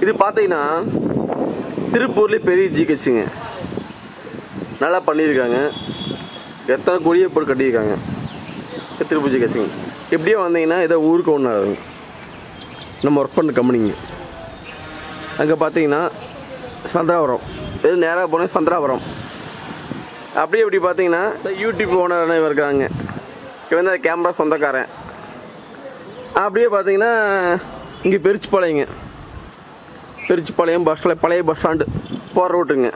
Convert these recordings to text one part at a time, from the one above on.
இது பார்த்தீங்கன்னா திருப்பூர்லேயே பெரிய ஜிஹெச்சுங்க நல்லா பண்ணியிருக்காங்க எத்தனை கொடியை போட்டு கட்டியிருக்காங்க இது திருப்பூர் ஜிஹெச்சுங்க இப்படியே வந்தீங்கன்னா ஏதோ ஊருக்கு ஒன்று ஆகுங்க நம்ம ஒர்க் பண்ண கம்பெனிங்க அங்கே பார்த்தீங்கன்னா சந்திராபுரம் இது நேராக போனால் சந்திராபுரம் அப்படியே இப்படி பார்த்தீங்கன்னா இந்த யூடியூப் ஓனர் இருக்காங்க இவன் தான் கேமரா சொந்தக்காரன் அப்படியே பார்த்தீங்கன்னா இங்கே பெருச்சிப்பாளையங்க பெருச்சிப்பாளையம் பஸ் ஸ்டாண்ட் பழைய பஸ் ஸ்டாண்டு போகிற ரூட்டுங்க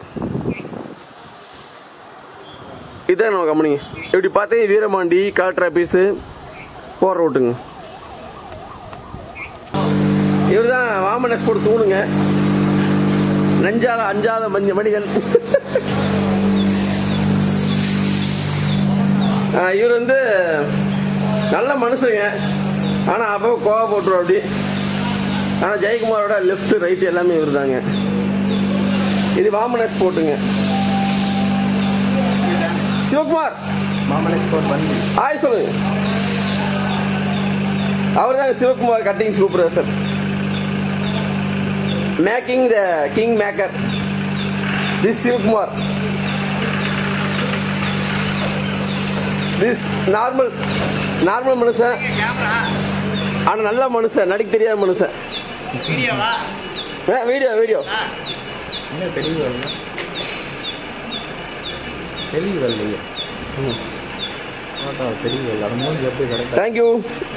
இதான் நம்ம கம்பெனிங்க இப்படி பார்த்தீங்கன்னா வீரமாண்டி கலெக்டர் ஆஃபீஸு போகிற ரூட்டுங்க இவர் தான் வாமன் எக்ஸ்போர்ட் தூணுங்க நஞ்சாத அஞ்சாத மஞ்ச மனிதன் ஆ, இவர் வந்து நல்ல மனுஷங்க ஆனால் அப்போ கோவா போட்டுரும் அப்படி ஆனால் ஜெயக்குமாரோட லெஃப்ட் ரைட் எல்லாமே இவர் தாங்க இது வாமன் எக்ஸ்போர்ட்டுங்க சிவகுமார் மாமன் எக்ஸ்போர்ட் பண்ணி ஆய் சொல்லுங்க அவர் தாங்க Sivakumar cutting supervisor making the king maker this Sivakumar this normal normal மனுஷன் ஆனா நல்ல மனுஷன் நடிக்க தெரியாத மனுஷன் வீடியோ வீடியோ என்ன தெளிவு வரல தெளிவு வரலையே ஆட்டா தெளிவு வரல அது மூஞ்சி எப்படி கரெக்டாக தேங்க்யூ